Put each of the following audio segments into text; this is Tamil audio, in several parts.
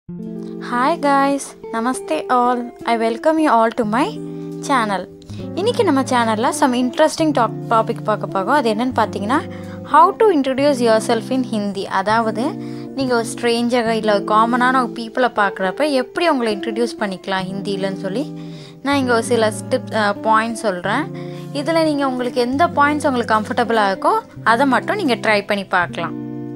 hi guys namaste all I welcome you all to my channel இன்றைக்கி நம்ம சேனலில் சம் இன்ட்ரெஸ்டிங் டாக் டாபிக் பார்க்க போகும் அது என்னென்னு பார்த்தீங்கன்னா how to introduce yourself in Hindi அதாவது நீங்கள் ஒரு ஸ்ட்ரேஞ்சரை இல்லை ஒரு காமனான ஒரு பீப்புளை பார்க்குறப்ப எப்படி உங்களை இன்ட்ரடியூஸ் பண்ணிக்கலாம் ஹிந்திலன்னு சொல்லி நான் இங்கே ஒரு சில ஸ்டிப் பாயிண்ட்ஸ் சொல்கிறேன் இதில் நீங்கள் உங்களுக்கு எந்த பாயிண்ட்ஸ் உங்களுக்கு கம்ஃபர்டபுளாக இருக்கோ அதை மட்டும் நீங்கள் ட்ரை பண்ணி பார்க்கலாம்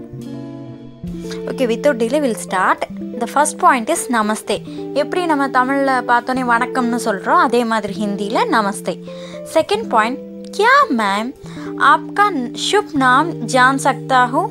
okay without delay will start the first point is namaste எப்படி நம்ம தமிழில் பார்த்தோன்னே வணக்கம்னு சொல்கிறோம் அதே மாதிரி ஹிந்தியில் நமஸ்தே செகண்ட் பாயிண்ட் क्या मैम आपका शुभ नाम जान सकता हूँ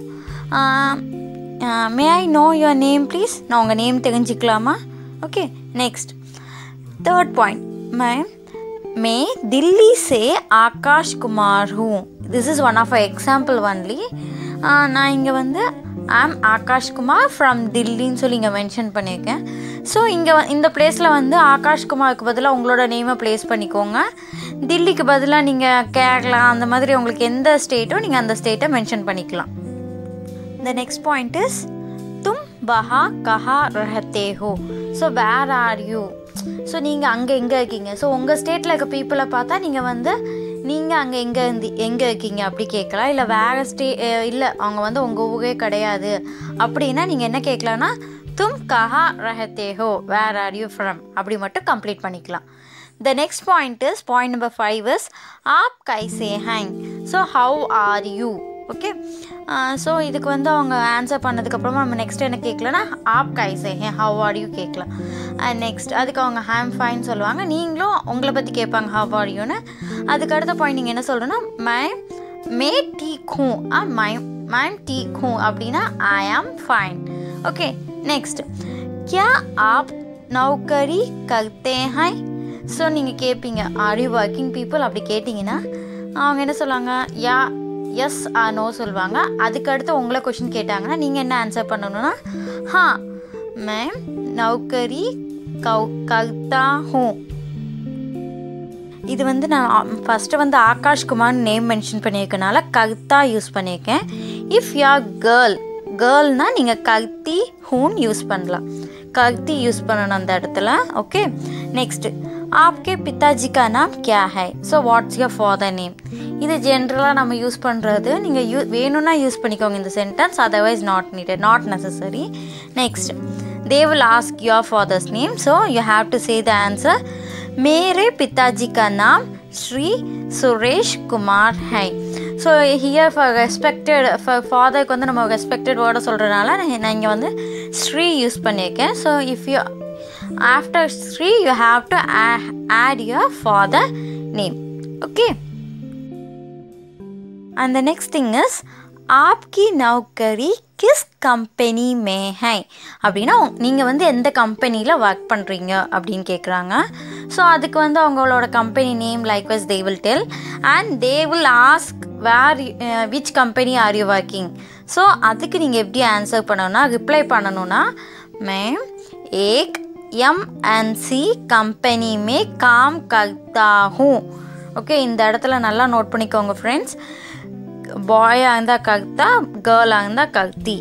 may I know your name please நான் உங்கள் நேம் தெரிஞ்சுக்கலாமா okay next third point ma'am मैं दिल्ली से आकाश कुमार हूँ this is one of a example only நான் இங்கே வந்து ஆம் ஆகாஷ் குமார் ஃப்ரம் தில்லின்னு சொல்லி இங்கே மென்ஷன் பண்ணியிருக்கேன் ஸோ இங்கே இந்த பிளேஸில் வந்து ஆகாஷ் குமாருக்கு பதிலாக உங்களோட நேமை ப்ளேஸ் பண்ணிக்கோங்க தில்லிக்கு பதிலாக நீங்கள் கேரளா அந்த மாதிரி உங்களுக்கு எந்த ஸ்டேட்டோ நீங்கள் அந்த ஸ்டேட்டை மென்ஷன் பண்ணிக்கலாம் த நெக்ஸ்ட் பாயிண்ட் இஸ் தும் பஹா கஹா ரஹத்தே ஹோ so where are you so நீங்கள் அங்கே எங்கே இருக்கீங்க ஸோ உங்கள் ஸ்டேட்டில் இருக்க பீப்புளை பார்த்தா நீங்கள் வந்து நீங்கள் அங்கே எங்கே இருந்து எங்கே இருக்கீங்க அப்படி கேட்கலாம் இல்லை வேறு ஸ்டே இல்லை அவங்க வந்து உங்கள் ஊரே கிடையாது அப்படின்னா நீங்கள் என்ன கேட்கலான்னா தும் கஹா ரஹத்தே ஹோ வேர் ஆர் யூ ஃப்ரம் அப்படி மட்டும் கம்ப்ளீட் பண்ணிக்கலாம் the next point is point number five is ஆப் கைசே ஹேங் so how are you okay so இதுக்கு வந்து அவங்க ஆன்சர் பண்ணதுக்கப்புறமா நம்ம நெக்ஸ்ட் என்ன கேட்கலன்னா ஆப் கைசே ஹே ஹவ் ஆர் யூ கேட்கலாம் அண்ட் நெக்ஸ்ட் அதுக்கு அவங்க ஹேம் ஃபைன் சொல்லுவாங்க நீங்களும் உங்களை பற்றி கேட்பாங்க ஹவ் ஆர் யூன்னு அதுக்கு அடுத்த பாயிண்ட் நீங்கள் என்ன சொல்கிறேன்னா மேம் மே டீ கூ ஆ மைம் மேம் டீ கூ அப்படின்னா I am fine okay next கியா ஆப் நௌக்கரி கர்த்தே ஹை ஸோ நீங்கள் கேட்பீங்க ஆர் யூ ஒர்க்கிங் பீப்புள் அப்படி கேட்டிங்கன்னா அவங்க என்ன சொல்லுவாங்க யா எஸ் ஆ நோ சொல்லுவாங்க அதுக்கு அடுத்து உங்களை கொஷின் கேட்டாங்கன்னா நீங்கள் என்ன ஆன்சர் பண்ணணும்னா ஹா மேம் நௌக்கரி கௌ கர்த்தா ஹூ இது வந்து நான் ஃபஸ்ட்டு வந்து ஆகாஷ் குமார் நேம் மென்ஷன் பண்ணியிருக்கனால கர்த்தா யூஸ் பண்ணியிருக்கேன் இஃப் யூ ஆர் கேர்ள் கேர்ள்னால் நீங்கள் கர்த்தி ஹூன் யூஸ் பண்ணலாம் கர்த்தி யூஸ் பண்ணணும் அந்த இடத்துல ஓகே நெக்ஸ்ட்டு ஆப்கே பிதாஜி கா நாம் கியா ஹை so what's your father name இது ஜென்ரலாக நம்ம யூஸ் பண்ணுறது நீங்கள் யூ வேணும்னா யூஸ் பண்ணிக்கோங்க இந்த sentence otherwise not needed not necessary next they will ask your father's name so you have to say the answer मेरे पिताजी का नाम श्री सुरेश कुमार है so here for respected for ஃபாதருக்கு வந்து நம்ம ரெஸ்பெக்டட் வேர்டை சொல்கிறனால நான் இங்கே வந்து ஸ்ரீ யூஸ் பண்ணியிருக்கேன் so if you after Shri you have to add your father name okay and the next thing is ஆப்கி நௌக்கரி கிஸ் கம்பெனி மே ஹை அப்படின்னா நீங்கள் வந்து எந்த கம்பெனியில் ஒர்க் பண்ணுறீங்க அப்படின்னு கேட்குறாங்க ஸோ அதுக்கு வந்து அவங்களோட company name likewise they will tell and they will ask where which company are you working so அதுக்கு நீங்கள் எப்படி ஆன்சர் பண்ணணும்னா ரிப்ளை பண்ணணும்னா மேம் ஏக் எம்என்சி கம்பெனி மே காம் கர்த்தா ஹூ ஓகே இந்த இடத்துல நல்லா நோட் பண்ணிக்கோங்க ஃப்ரெண்ட்ஸ் பாயாக இருந்தால் கர்த்தா கேர்ளாக இருந்தால் கர்த்தி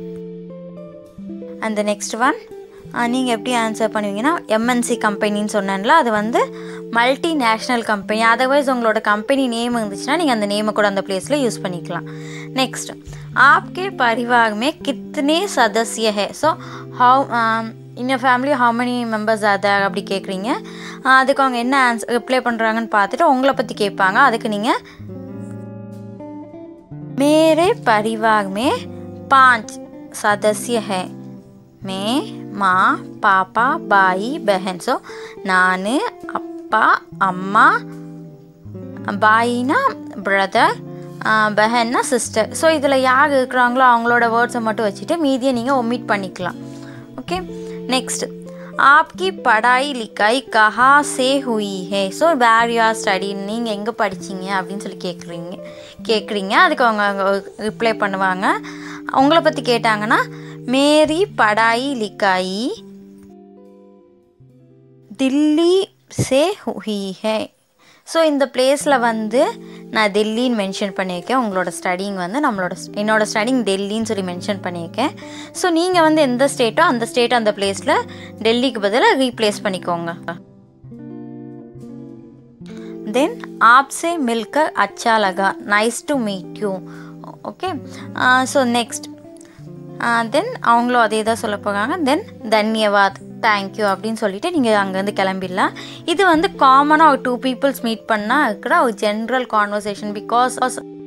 அந்த நெக்ஸ்ட் ஒன் நீங்கள் எப்படி ஆன்சர் பண்ணுவீங்கன்னா எம்என்சி கம்பெனின்னு சொன்னேன்ல அது வந்து மல்டி நேஷ்னல் கம்பெனி அதர்வைஸ் உங்களோட கம்பெனி நேம் இருந்துச்சுன்னா நீங்கள் அந்த நேமை கூட அந்த பிளேஸில் யூஸ் பண்ணிக்கலாம் நெக்ஸ்ட் ஆப்கே பரிவாரமே கித்தனே சதஸ்ய ஹே ஸோ ஹவு இன்னும் ஃபேமிலி ஹவு மெனி மெம்பர்ஸ் அதர் அப்படி கேட்குறீங்க அதுக்கு அவங்க என்ன ஆன்சர் ரிப்ளை பண்ணுறாங்கன்னு பார்த்துட்டு உங்களை பற்றி கேட்பாங்க அதுக்கு நீங்கள் मेरे परिवार में पांच सदस्य हैं मैं माँ पापा பாய் பெஹன் ஸோ நான் அப்பா அம்மா பாயினா பிரதர் பெஹன்னா சிஸ்டர் ஸோ இதில் யார் இருக்கிறாங்களோ அவங்களோட வேர்ட்ஸை மட்டும் வச்சுட்டு மீதியை நீங்கள் ஒமிட் பண்ணிக்கலாம் ஓகே நெக்ஸ்ட் ஆப்கி படாய் லிக்காய் கஹா சே ஹுயி ஹே so where you are study நீங்கள் எங்கே படிச்சிங்க அப்படின்னு சொல்லி கேட்குறீங்க கேட்குறீங்க அதுக்கு அவங்க ரிப்ளை பண்ணுவாங்க உங்களை பற்றி கேட்டாங்கன்னா மேரி படாய் லிக்காயி தில்லி சே ஹுயி ஹே ஸோ இந்த பிளேஸில் வந்து நான் டெல்லின்னு மென்ஷன் பண்ணியிருக்கேன் உங்களோட ஸ்டடிங் வந்து நம்மளோட என்னோட ஸ்டடிங் டெல்லின்னு சொல்லி மென்ஷன் பண்ணியிருக்கேன் ஸோ நீங்கள் வந்து எந்த ஸ்டேட்டோ அந்த ஸ்டேட் அந்த பிளேஸில் டெல்லிக்கு பதிலாக ரீப்ளேஸ் பண்ணிக்கோங்க தென் ஆப்ஸே மில்கர் அச்சா லகா nice to meet you okay so next then அவங்களும் அதே தான் சொல்ல போகிறாங்க தென் தன்யவாத் தேங்க்யூ அப்படின்னு சொல்லிட்டு நீங்கள் அங்கேருந்து கிளம்பிடலாம் இது வந்து காமனாக ஒரு டூ பீப்புள்ஸ் மீட் பண்ணால் இருக்கிற ஒரு ஜென்ரல் கான்வர்சேஷன் பிகாஸ்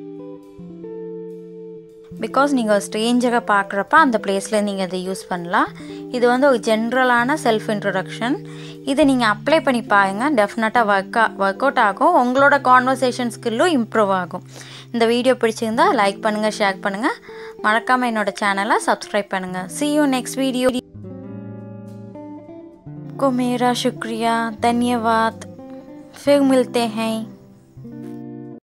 பிகாஸ் நீங்கள் ஒரு ஸ்ட்ரேஞ்சரை பார்க்குறப்ப அந்த பிளேஸில் நீங்கள் இதை யூஸ் பண்ணலாம் இது வந்து ஒரு ஜென்ரலான செல்ஃப் இன்ட்ரொடக்ஷன் இதை நீங்கள் அப்ளை பண்ணி பாருங்கள் டெஃபினட்டாக ஒர்க் ஒர்க் அவுட் ஆகும் உங்களோட கான்வர்சேஷன் ஸ்கில்லும் இம்ப்ரூவ் ஆகும் இந்த வீடியோ பிடிச்சிருந்தா லைக் பண்ணுங்கள் ஷேர் பண்ணுங்கள் மறக்காமல் என்னோட சேனலை சப்ஸ்கிரைப் பண்ணுங்கள் சி யூ நெக்ஸ்ட் வீடியோ को मेरा शुक्रिया धन्यवाद फिर मिलते हैं